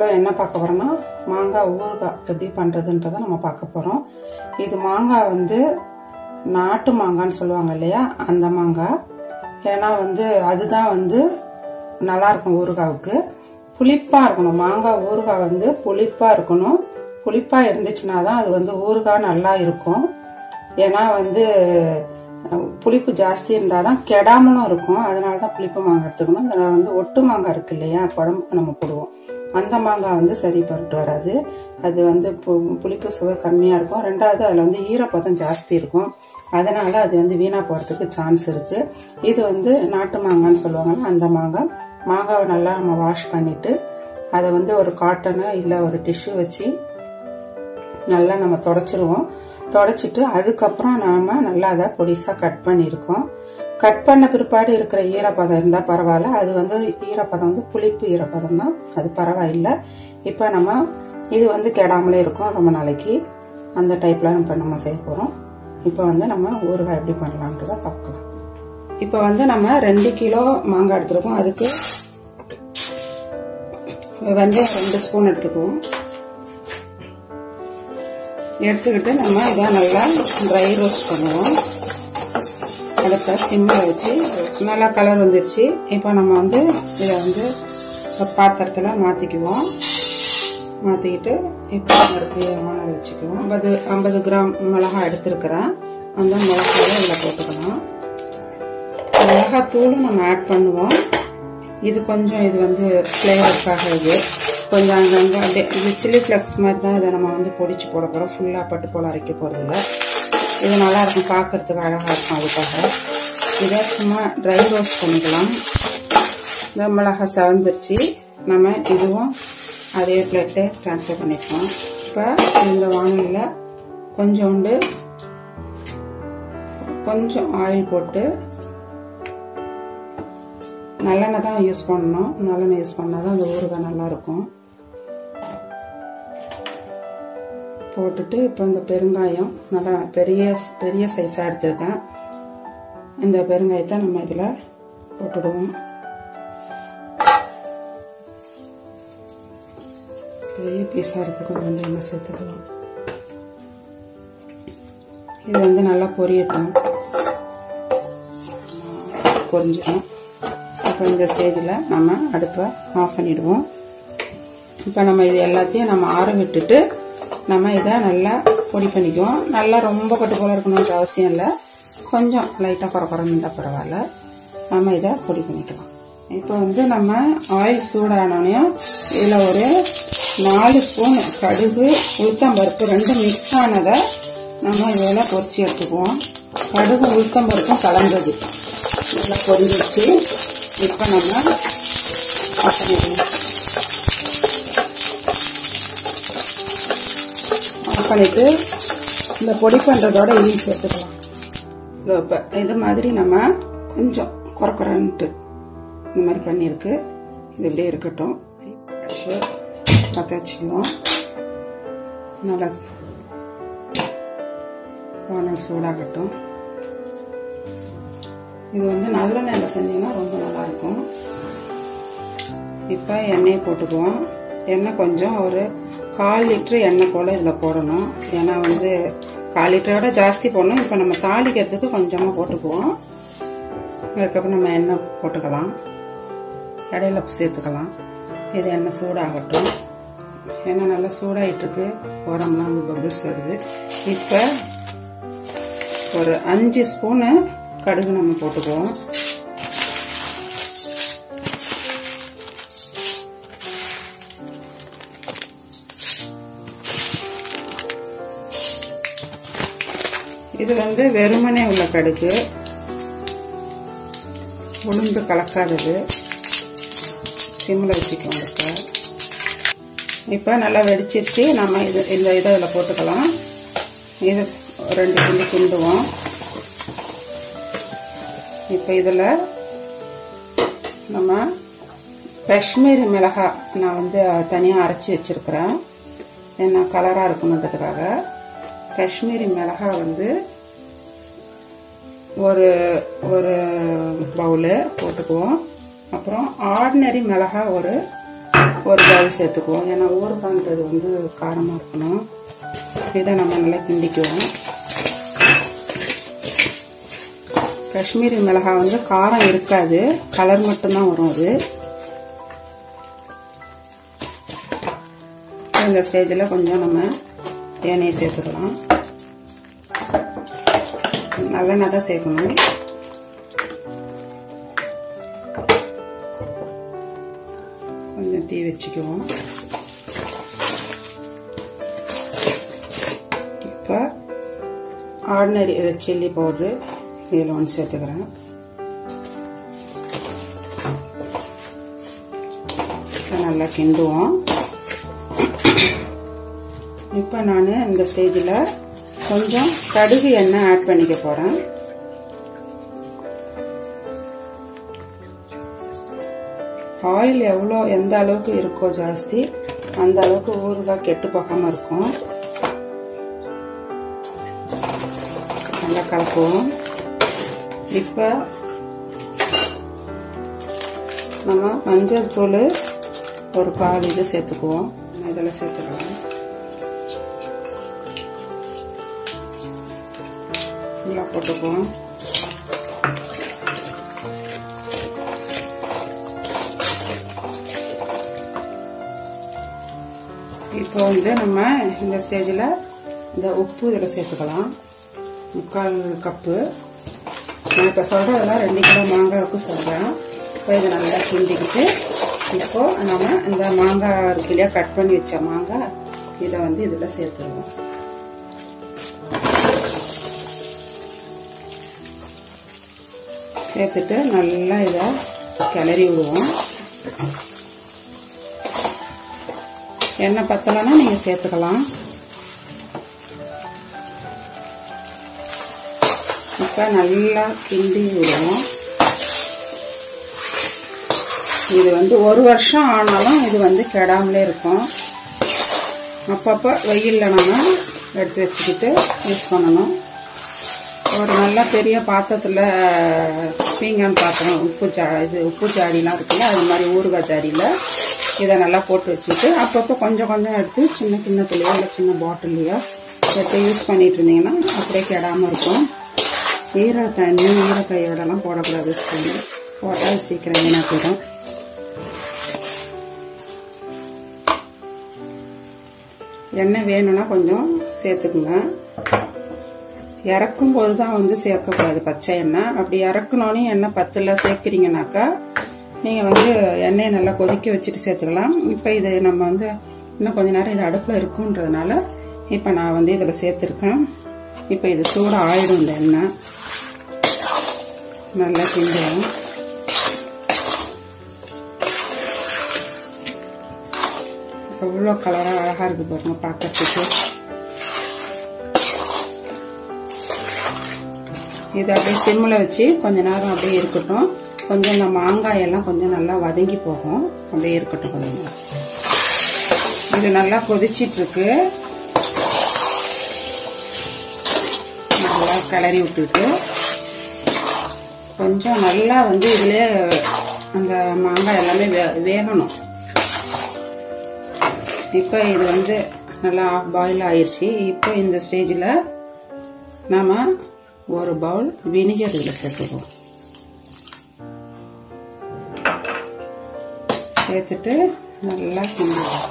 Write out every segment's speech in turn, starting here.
வீடியோவில் என்ன பார்க்க போகிறோன்னா மாங்காய் ஊறுகாய் எப்படி பண்ணுறதுன்றதை நம்ம பார்க்க போகிறோம் இது மாங்காய் வந்து நாட்டு மாங்கான்னு சொல்லுவாங்க இல்லையா அந்த மாங்காய் ஏன்னா வந்து அதுதான் வந்து நல்லா இருக்கும் ஊறுகாவுக்கு புளிப்பாக இருக்கணும் மாங்காய் ஊறுகாய் வந்து புளிப்பாக இருக்கணும் புளிப்பாக இருந்துச்சுன்னா தான் அது வந்து ஊறுகாய் நல்லா இருக்கும் ஏன்னா வந்து அஹ், புளிப்பு ஜாஸ்தி இருந்தால் தான் கெடாமலும் இருக்கும் அதனால தான் புளிப்பு மாங்காய் எடுத்துக்கணும் இந்த வந்து ஒட்டு மாங்காய் இருக்கு இல்லையா குழம்புக்கு நம்ம போடுவோம் அந்த மாங்காய் வந்து சரி பட்டு வராது அது வந்து பு- புளிப்பு சுவை கம்மியாக இருக்கும் ரெண்டாவது அதில் வந்து ஈரப்பதம் ஜாஸ்தி இருக்கும் அதனால அது வந்து வீணாக போகிறதுக்கு சான்ஸ் இருக்கு இது வந்து நாட்டு மாங்கான்னு சொல்லுவாங்கல்ல அந்த மாங்காய் மாங்காவை நல்லா நம்ம வாஷ் பண்ணிட்டு அதை வந்து ஒரு காட்டனோ இல்லை ஒரு டிஷ்யூ வச்சு நல்லா நம்ம தொடச்சிருவோம் தொடச்சிட்டு அதுக்கப்புறம் நாம நல்லா அதை பொடிசாக கட் பண்ணியிருக்கோம் கட் பண்ண பிற்பாடு இருக்கிற ஈரப்பதம் இருந்தால் பரவாயில்ல அது வந்து ஈரப்பதம் வந்து புளிப்பு ஈரப்பதம் தான் அது பரவாயில்லை இப்போ நம்ம இது வந்து கெடாமலே இருக்கும் ரொம்ப நாளைக்கு அந்த டைப்பில் இப்போ நம்ம செய்ய போகிறோம் இப்போ வந்து நம்ம ஊறுகாய் எப்படி பண்ணலான்றத பார்க்கலாம் இப்போ வந்து நம்ம ரெண்டு கிலோ மாங்காய் எடுத்துருக்கோம் அதுக்கு வெந்தயம் ரெண்டு ஸ்பூன் எடுத்துக்குவோம் எடுத்துக்கிட்டு நம்ம இதை நல்லா ட்ரை ரோஸ்ட் பண்ணுவோம் அடுத்த சிம்மில் வச்சு நல்லா கலர் வந்துருச்சு இப்போ நம்ம வந்து இதை வந்து ஒரு பாத்திரத்தில் மாற்றிக்குவோம் மாற்றிக்கிட்டு இப்போ அடுப்பு வானல் வச்சுக்குவோம் ஐம்பது ஐம்பது கிராம் மிளகாய் எடுத்துருக்கிறேன் அந்த மிளகாயை இதில் போட்டுக்கலாம் மிளகாத்தூளும் நம்ம ஆட் பண்ணுவோம் இது கொஞ்சம் இது வந்து ஃப்ளேவருக்காக இது கொஞ்சம் அங்கங்கே அப்படியே இது சில்லி ஃப்ளக்ஸ் மாதிரி தான் இதை நம்ம வந்து பொடிச்சு போட போகிறோம் ஃபுல்லாக பட்டு போல் அரைக்க போகிறதில்ல இது நல்லா இருக்கும் பார்க்கறதுக்கு அழகாக இருக்கும் அதுக்காக இதை சும்மா ட்ரை ரோஸ்ட் பண்ணிக்கலாம் இந்த மிளகாய் செவந்துருச்சு நம்ம இதுவும் அதே பிளேட்டு ட்ரான்ஸ்ஃபர் பண்ணிக்கலாம் இப்போ இந்த வானலில் கொஞ்சோண்டு கொஞ்சம் ஆயில் போட்டு நல்லெண்ணெய் தான் யூஸ் பண்ணணும் நல்லெண்ணெய் யூஸ் பண்ணால் தான் அந்த ஊறுகாய் நல்லா இருக்கும் போட்டுட்டு இப்போ இந்த பெருங்காயம் நல்லா பெரிய பெரிய சைஸாக எடுத்திருக்கேன் இந்த பெருங்காயத்தை நம்ம இதில் போட்டுடுவோம் பெரிய பீஸாக இருக்க கொஞ்சம் எண்ணெய் சேர்த்துக்கலாம் இது வந்து நல்லா பொரியட்டும் பொரிஞ்சிடும் இப்போ இந்த ஸ்டேஜில் நம்ம அடுப்பை ஆஃப் பண்ணிடுவோம் இப்போ நம்ம இது எல்லாத்தையும் நம்ம ஆற விட்டுட்டு நம்ம இதை நல்லா பொடி பண்ணிக்குவோம் நல்லா ரொம்ப பட்டு போல இருக்கணுன்ற அவசியம் இல்லை கொஞ்சம் லைட்டாக குறை குறைன்னு இருந்தால் பரவாயில்ல நம்ம இதை பொடி பண்ணிக்கலாம் இப்போ வந்து நம்ம ஆயில் சூடானோடனே இதில் ஒரு நாலு ஸ்பூன் கடுகு உளுத்தம்பருப்பு ரெண்டும் மிக்ஸ் ஆனதை நம்ம இதில் பொரிச்சு எடுத்துக்குவோம் கடுகு உளுத்தம்பருப்பும் கலந்தது நல்லா பொரிஞ்சிச்சு இப்போ நம்ம ஆஃப் பண்ணிடுவோம் ஆஃப் பண்ணிட்டு இந்த பொடி பண்ணுறதோட இதையும் சேர்த்துக்கலாம் இதோ இப்போ இது மாதிரி நம்ம கொஞ்சம் குறக்குறன்ட்டு இந்த மாதிரி பண்ணியிருக்கு இது இப்படியே இருக்கட்டும் அடுப்பு பற்ற வச்சுக்குவோம் நல்லா வானல் சூடாகட்டும் இது வந்து நல்லெண்ணெயில் செஞ்சீங்கன்னா ரொம்ப நல்லா இருக்கும் இப்போ எண்ணெயை போட்டுக்குவோம் எண்ணெய் கொஞ்சம் ஒரு கால் லிட்ரு எண்ணெய் போல் இதில் போடணும் ஏன்னா வந்து கால் லிட்டரோட ஜாஸ்தி போடணும் இப்போ நம்ம தாளிக்கிறதுக்கு கொஞ்சமாக போட்டுக்குவோம் அதுக்கப்புறம் நம்ம எண்ணெய் போட்டுக்கலாம் இடையில சேர்த்துக்கலாம் இது எண்ணெய் சூடாகட்டும் எண்ணெய் நல்லா சூடாயிட்டுருக்கு உரம்லாம் வந்து பபிள்ஸ் வருது இப்போ ஒரு அஞ்சு ஸ்பூனு கடுகு நம்ம போட்டுக்குவோம் இது வந்து வெறுமனே உள்ள கடுகு உளுந்து கலக்காதது சிம்மில் வச்சுக்கலாம் இப்போ இப்போ நல்லா வெடிச்சிருச்சு நம்ம இது இந்த இதை இதில் போட்டுக்கலாம் இது ரெண்டு கிண்டி கிண்டுவோம் இப்போ இதில் நம்ம காஷ்மீரி மிளகாய் நான் வந்து தனியாக அரைச்சி வச்சுருக்கிறேன் ஏன்னா கலராக இருக்கணுன்றதுக்காக காஷ்மீரி மிளகாய் வந்து ஒரு ஒரு பவுலு போட்டுக்குவோம் அப்புறம் ஆர்டினரி மிளகாய் ஒரு ஒரு பவுல் சேர்த்துக்குவோம் ஏன்னா ஊறுகான்றது வந்து காரமாக இருக்கணும் இதை நம்ம நல்லா கிண்டிக்குவோம் காஷ்மீரி மிளகாய் வந்து காரம் இருக்காது கலர் மட்டும்தான் வரும் அது இந்த ஸ்டேஜில் கொஞ்சம் நம்ம தேனையை சேர்த்துக்கலாம் நல்லெண்ணெய் தான் சேர்க்கணும் கொஞ்சம் தீ வச்சுக்குவோம் இப்போ ஆர்டினரி ரெட் சில்லி பவுட்ரு இதில் ஒன்று சேர்த்துக்கிறேன் நல்லா கிண்டுவோம் இப்போ நான் இந்த ஸ்டேஜில் கொஞ்சம் கடுகு எண்ணெய் ஆட் பண்ணிக்க போகிறேன் ஆயில் எவ்வளோ எந்த அளவுக்கு இருக்கோ ஜாஸ்தி அந்த அளவுக்கு ஊறுகாய் கெட்டு போகாமல் இருக்கும் நல்லா கலக்குவோம் இப்போ நம்ம மஞ்சள் தூள் ஒரு கால் இது சேர்த்துக்குவோம் இதில் சேர்த்துக்கலாம் நல்லா போட்டுக்குவோம் இப்போ வந்து நம்ம இந்த ஸ்டேஜில் இந்த உப்பு இதில் சேர்த்துக்கலாம் முக்கால் கப்பு நான் இப்போ சொல்கிறதெல்லாம் ரெண்டு கிலோ மாங்காய்க்கு சொல்கிறேன் இப்போ இதை நல்லா கிண்டிக்கிட்டு இப்போ நம்ம இந்த மாங்காய் இருக்கு இல்லையா கட் பண்ணி வச்ச மாங்காய் இதை வந்து இதில் சேர்த்துருவோம் சேர்த்துட்டு நல்லா இதை கிளறி விடுவோம் எண்ணெய் பத்தலைன்னா நீங்கள் சேர்த்துக்கலாம் இப்போ நல்லா கிண்டி விடுவோம் இது வந்து ஒரு வருஷம் ஆனாலும் இது வந்து கெடாமலே இருக்கும் அப்பப்போ வெயிலில் நம்ம எடுத்து வச்சுக்கிட்டு யூஸ் பண்ணணும் ஒரு நல்ல பெரிய பாத்திரத்தில் பீங்கான் பாத்திரம் உப்பு ஜா இது உப்பு ஜாடிலாம் இருக்குல்ல அது மாதிரி ஊறுகாய் ஜாடியில் இதை நல்லா போட்டு வச்சுக்கிட்டு அப்பப்போ கொஞ்சம் கொஞ்சம் எடுத்து சின்ன கிண்ணத்துலையோ இல்லை சின்ன பாட்டில்லையோ எடுத்து யூஸ் பண்ணிட்டு இருந்தீங்கன்னா அப்படியே கெடாமல் இருக்கும் ஈர தண்ணி ஈர கையோடலாம் போடக்கூடாது ஸ்கூலில் போட்டால் சீக்கிரம் வீணாக போயிடும் எண்ணெய் வேணும்னா கொஞ்சம் சேர்த்துக்குங்க இறக்கும் போது தான் வந்து சேர்க்கக்கூடாது பச்சை எண்ணெய் அப்படி இறக்கணுன்னே எண்ணெய் பத்தில் சேர்க்குறீங்கனாக்கா நீங்கள் வந்து எண்ணெயை நல்லா கொதிக்க வச்சுட்டு சேர்த்துக்கலாம் இப்போ இது நம்ம வந்து இன்னும் கொஞ்ச நேரம் இது அடுப்பில் இருக்குன்றதுனால இப்போ நான் வந்து இதில் சேர்த்துருக்கேன் இப்போ இது சூடாக ஆயிடும் இந்த எண்ணெய் நல்லா கிண்டுவோம் எவ்வளோ கலராக அழகாக இருக்குது பாருங்க பார்க்கறதுக்கு இது அப்படியே சிம்மில் வச்சு கொஞ்ச நேரம் அப்படியே இருக்கட்டும் கொஞ்சம் இந்த மாங்காயெல்லாம் கொஞ்சம் நல்லா வதங்கி போகும் அப்படியே இருக்கட்டும் கொஞ்சம் இது நல்லா கொதிச்சிட்டு இருக்கு நல்லா கிளறி விட்டுட்டு கொஞ்சம் நல்லா வந்து இதுலேயே அந்த மாங்காய் எல்லாமே வே வேகணும் இப்போ இது வந்து நல்லா ஆஃப் பாயில் ஆயிடுச்சு இப்போ இந்த ஸ்டேஜில் நாம் ஒரு பவுல் வினிகர் இதில் சேர்த்துக்குவோம் சேர்த்துட்டு நல்லா கிண்டுவோம்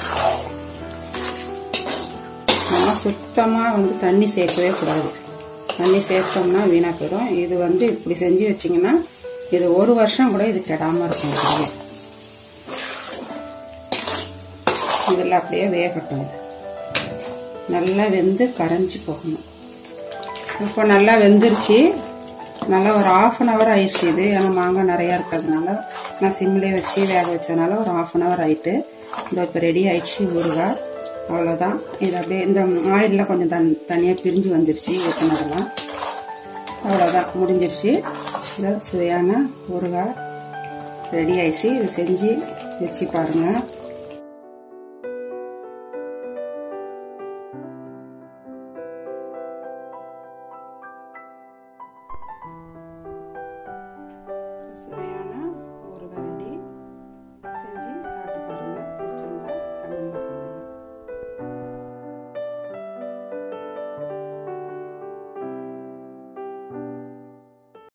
நம்ம சுத்தமாக வந்து தண்ணி சேர்க்கவே கூடாது தண்ணி சேர்த்தோம்னா வீணாக போயிடும் இது வந்து இப்படி செஞ்சு வச்சிங்கன்னா இது ஒரு வருஷம் கூட இது கெடாமல் இருக்கும் அப்படியே இதில் அப்படியே வேகட்டும் நல்லா வெந்து கரைஞ்சி போகணும் இப்போ நல்லா வெந்துருச்சு நல்லா ஒரு ஆஃப் அன் ஹவர் ஆயிடுச்சு இது ஏன்னா மாங்காய் நிறையா இருக்கிறதுனால நான் சிம்லேயே வச்சு வேக வச்சதுனால ஒரு ஆஃப் அன் ஹவர் ஆயிட்டு இந்த இப்போ ரெடி ஆயிடுச்சு ஊறுகாய் அவ்வளோதான் இது அப்படியே இந்த ஆயிலில் கொஞ்சம் தன் தனியாக பிரிஞ்சு வந்துருச்சு ஊற்றினதெல்லாம் அவ்வளோதான் முடிஞ்சிருச்சு இந்த சுவையான ஊறுகாய் ரெடி ஆயிடுச்சு இது செஞ்சு வச்சு பாருங்கள் சுவையான